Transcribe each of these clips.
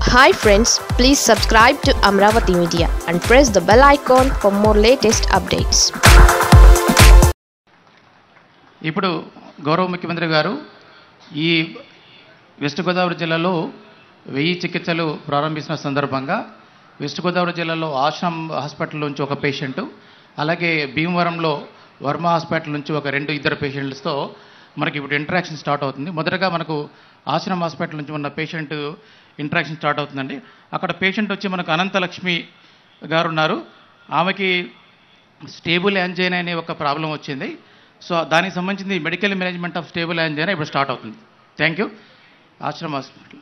hi friends please subscribe to Amaravati media and press the bell icon for more latest updates ఇప్పుడు గౌరవ ముఖ్యమంత్రి గారు ఈ వెస్ట్ గోదావరి జిల్లాలో వెయ్యి చికిత్సలు ప్రారంభించిన సందర్భంగా వెస్ట్ గోదావరి జిల్లాలో ఆశ్రమ్ హాస్పిటల్ నుంచి ఒక పేషెంట్ అలాగే భీమవరంలో వర్మ హాస్పిటల్ నుంచి ఒక రెండు ఇద్దరు పేషెంట్స్తో మనకి ఇప్పుడు ఇంటరాక్షన్ స్టార్ట్ అవుతుంది మొదటగా మనకు ఆశ్రమ్ హాస్పిటల్ నుంచి ఉన్న పేషెంట్ ఇంటరాక్షన్ స్టార్ట్ అవుతుందండి అక్కడ పేషెంట్ వచ్చి మనకు అనంతలక్ష్మి గారు ఉన్నారు ఆమెకి స్టేబుల్ యాంజైనా అనే ఒక ప్రాబ్లం వచ్చింది సో దానికి సంబంధించింది medical management of stable angina ఇప్పుడు స్టార్ట్ అవుతుంది thank you Ashram hospital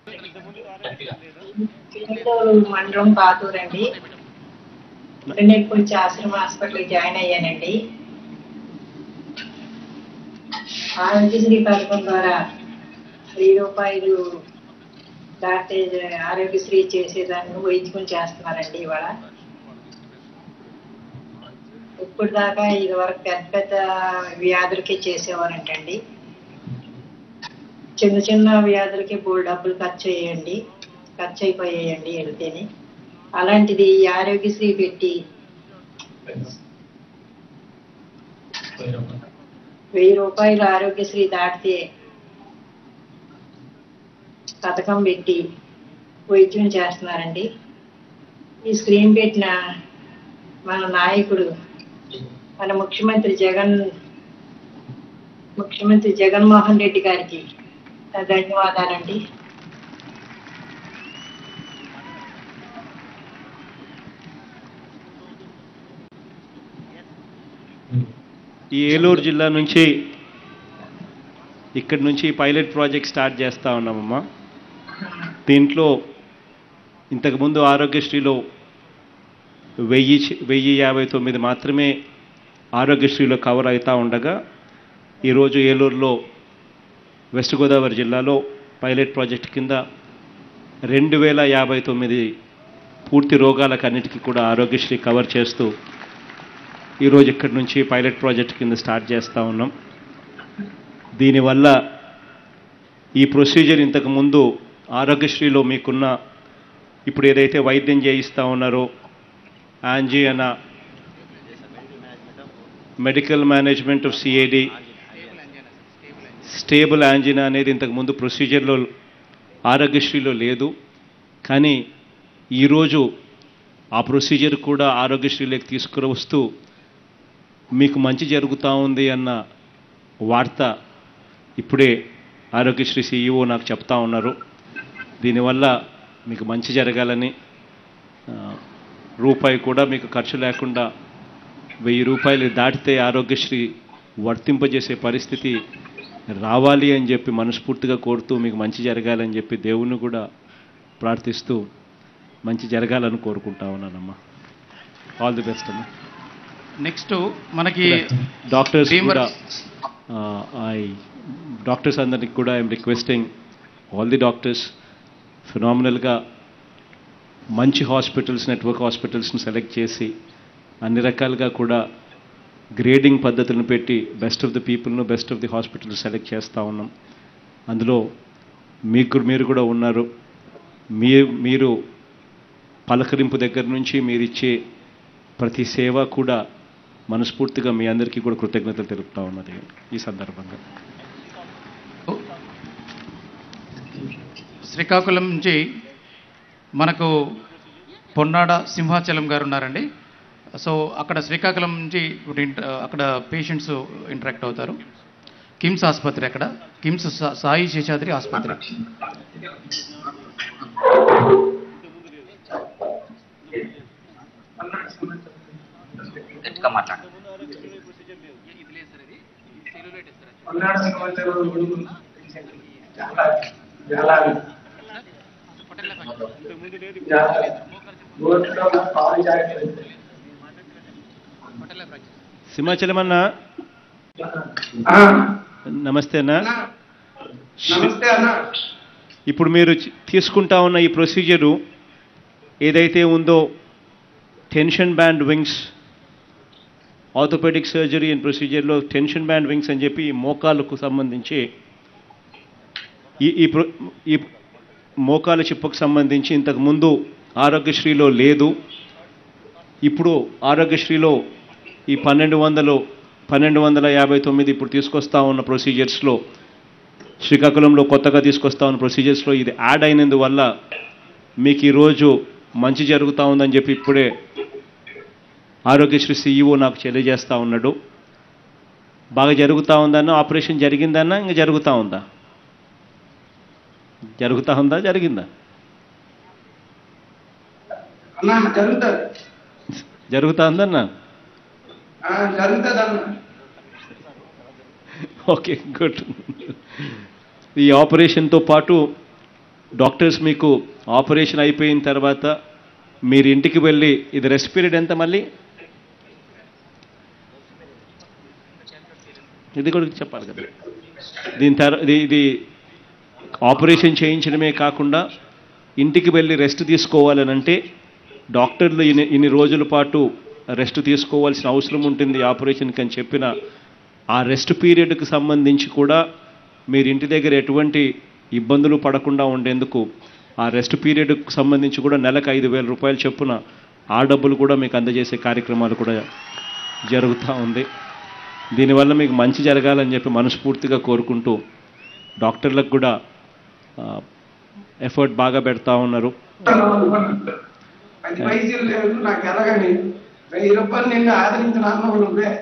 Chinnatolu మండలం పాతూరండి రెండేపు వచ్చి ఆశ్రమ హాస్పిటల్ జాయిన్ అయ్యానండి ఆరోగ్యశ్రీ పథకం ద్వారా వెయ్యి రూపాయలు దాటే ఆరోగ్యశ్రీ చేసేదాన్ని వైద్యం చేస్తున్నారండి ఇవాళ ఇప్పుడు దాకా ఇది వరకు పెద్ద పెద్ద వ్యాధులకే చేసేవారంటండి చిన్న చిన్న వ్యాధులకి బోల్ డబ్బులు ఖర్చు అయ్యండి ఖర్చు అయిపోయాయండి వెళ్తేనే అలాంటిది ఈ ఆరోగ్యశ్రీ పెట్టి వెయ్యి రూపాయలు ఆరోగ్యశ్రీ దాటితే పథకం పెట్టి వైద్యం చేస్తున్నారండి ఈ స్క్రీన్ పెట్టిన మన నాయకుడు మన ముఖ్యమంత్రి జగన్ ముఖ్యమంత్రి జగన్మోహన్ రెడ్డి గారికి నా ధన్యవాదాలండి ఈ ఏలూరు జిల్లా నుంచి ఇక్కడి నుంచి పైలట్ ప్రాజెక్ట్ స్టార్ట్ చేస్తూ ఉన్నామమ్మా దీంట్లో ఇంతకుముందు ఆరోగ్యశ్రీలో వెయ్యి చి- వెయ్యి యాభై తొమ్మిది మాత్రమే ఆరోగ్యశ్రీలో కవర్ అవుతూ ఉండగా ఈరోజు ఏలూరులో వెస్ట్ గోదావరి జిల్లాలో పైలట్ ప్రాజెక్ట్ కింద రెండు వేల యాభై తొమ్మిది పూర్తి రోగాలకు అన్నిటికీ కూడా ఆరోగ్యశ్రీ కవర్ చేస్తూ ఈరోజు ఇక్కడి నుంచి పైలట్ ప్రాజెక్ట్ కింద స్టార్ట్ చేస్తూ ఉన్నాం దీనివల్ల ఈ ప్రొసీజర్ ఇంతకు ముందు ఆరోగ్యశ్రీలో మీకున్న ఇప్పుడు ఏదైతే వైద్యం చేయిస్తూ ఉన్నారో angina medical management of CAD stable angina అనేది ఇంతకు ముందు ప్రొసీజర్లో ఆరోగ్యశ్రీలో లేదు కానీ ఈరోజు ఆ ప్రొసీజర్ కూడా ఆరోగ్యశ్రీలోకి తీసుకువస్తూ మీకు మంచి జరుగుతూ ఉంది అన్న వార్త ఇప్పుడే ఆరోగ్యశ్రీ సీఈఓ నాకు చెప్తా ఉన్నారు దీనివల్ల మీకు మంచి జరగాలని ఆ, రూపాయి కూడా మీకు ఖర్చు లేకుండా వెయ్యి రూపాయలు దాటితే ఆరోగ్యశ్రీ వర్తింపజేసే పరిస్థితి రావాలి అని చెప్పి మనస్ఫూర్తిగా కోరుతూ మీకు మంచి జరగాలని చెప్పి దేవుణ్ణి కూడా ప్రార్థిస్తూ మంచి జరగాలని కోరుకుంటా ఉన్నానమ్మా ఆల్ ది బెస్ట్ అమ్మా నెక్స్ట్ మనకి డాక్టర్స్ కూడా భీమవరం ఐ డాక్టర్స్ అందరికి కూడా I'm requesting all the doctors ఫినామినల్గా మంచి హాస్పిటల్స్ నెట్వర్క్ హాస్పిటల్స్ని సెలెక్ట్ చేసి అన్ని రకాలుగా కూడా గ్రేడింగ్ పద్ధతులను పెట్టి బెస్ట్ ఆఫ్ ది పీపుల్ను best of the hospital select చేస్తూ ఉన్నాం అందులో మీకు మీరు కూడా ఉన్నారు మీ మీరు పలకరింపు దగ్గర నుంచి మీరు ఇచ్చే ప్రతి సేవ కూడా మనస్ఫూర్తిగా మీ అందరికీ కూడా కృతజ్ఞతలు తెలుపుతా ఉన్నది ఈ సందర్భంగా శ్రీకాకుళం నుంచి మనకు పొన్నాడ సింహాచలం గారు ఉన్నారండి సో అక్కడ శ్రీకాకుళం నుంచి ఇప్పుడు ఇంట- అక్కడ పేషెంట్స్ ఇంటరాక్ట్ అవుతారు కిమ్స్ ఆసుపత్రి అక్కడ కిమ్స్ సా- సాయి శేషాద్రి ఆసుపత్రి గట్టిగా మాట్లాడు సింహాచలం అన్న నమస్తే అన్న నమస్తే అన్న ఇప్పుడు మీరు చి- తీసుకుంటా ఉన్న ఈ ప్రొసీజరు ఏదైతే ఉందో tension band wings orthopedic surgery and ప్రొసీజర్లో టెన్షన్ బ్యాండ్ వింగ్స్ అని చెప్పి ఈ మోకాళ్ళకు సంబంధించి ఈ ఈ ప్రొ ఈ మోకాల చిప్పకు సంబంధించి ఇంతకు ముందు ఆరోగ్యశ్రీలో లేదు ఇప్పుడు ఆరోగ్యశ్రీలో ఈ పన్నెండు వందలు పన్నెండు వందల యాభై తొమ్మిది ఇప్పుడు తీసుకొస్తా ఉన్న ప్రొసీజర్స్లో శ్రీకాకుళంలో కొత్తగా తీసుకొస్తా ఉన్న ప్రొసీజర్స్లో ఇది యాడ్ అయినందువల్ల మీకు ఈరోజు మంచి జరుగుతూ ఉందని చెప్పి ఇప్పుడే ఆరోగ్యశ్రీ సీఈఓ నాకు తెలియజేస్తూ ఉన్నాడు బాగా జరుగుతూ ఉందన్నా ఆపరేషన్ జరిగిందన్నా ఇంకా జరుగుతూ ఉందా జరుగుతూ ఉందా జరిగిందా అన్నా జరుగుతుంది జరుగుతూ ఉందన్నా ఆ, జరుగుతుంది అన్న ఓకే గుడ్ ఈ ఆపరేషన్తో పాటు డాక్టర్స్ మీకు ఆపరేషన్ అయిపోయిన తర్వాత మీరు ఇంటికి వెళ్ళి ఇది రెస్ట్ పీరియడ్ ఎంత మళ్ళీ ఇది కూడా చెప్పాలి కదా దీని తర్వాత ఇది ఇది ఆపరేషన్ చేయించడమే కాకుండా ఇంటికి వెళ్ళి రెస్ట్ తీసుకోవాలని అంటే డాక్టర్లు ఇన్ని ఇన్ని రోజుల పాటు రెస్ట్ తీసుకోవాల్సిన అవసరం ఉంటుంది ఈ ఆపరేషన్కి అని చెప్పిన ఆ రెస్ట్ పీరియడ్కి సంబంధించి కూడా మీరు ఇంటి దగ్గర ఎటువంటి ఇబ్బందులు పడకుండా ఉండేందుకు ఆ రెస్ట్ పీరియడ్కి సంబంధించి కూడా నెలకు ఐదు వేల రూపాయలు చొప్పున ఆ డబ్బులు కూడా మీకు అందజేసే కార్యక్రమాలు కూడా జరుగుతూ ఉంది దీనివల్ల మీకు మంచి జరగాలని చెప్పి మనస్ఫూర్తిగా కోరుకుంటూ డాక్టర్లకు కూడా ఎఫర్ట్ బాగా పెడతా ఉన్నారు పది పైసలు లేవు నాకు ఎలాగని వెయ్యి రూపాయలు నిన్ను ఆదరించిన అన్నవు నువ్వే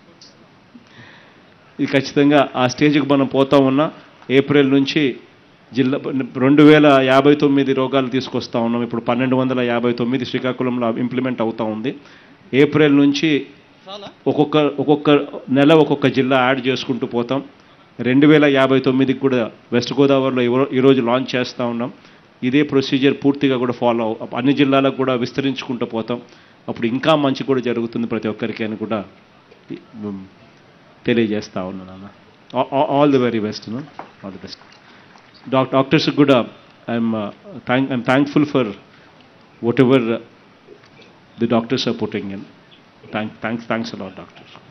ఇది ఖచ్చితంగా ఆ స్టేజ్కి మనం పోతా ఉన్నా ఏప్రిల్ నుంచి జిల్లా రెండు వేల యాభై తొమ్మిది రోగాలు తీసుకొస్తా ఉన్నాం ఇప్పుడు పన్నెండు వందల యాభై తొమ్మిది శ్రీకాకుళంలో ఇంప్లిమెంట్ అవుతా ఉంది ఏప్రిల్ నుంచి ఒక్కొక్క ఒక్కొక్క నెల ఒక్కొక్క జిల్లా యాడ్ చేసుకుంటూ పోతాం రెండు వేల యాభై తొమ్మిదికి కూడా వెస్ట్ గోదావరిలో ఇవరో- ఈరోజు లాంచ్ చేస్తూ ఉన్నాం ఇదే ప్రొసీజర్ పూర్తిగా కూడా ఫాలో అన్ని జిల్లాలకు కూడా విస్తరించుకుంటూ పోతాం అప్పుడు ఇంకా మంచి కూడా జరుగుతుంది ప్రతి ఒక్కరికి అని కూడా ఉమ్, తెలియజేస్తా ఉన్నాను అన్న all the very best all the best doc doctors కూడా I'm thank I'm thankful for whatever the doctors are putting in thank thanks thanks a lot doctors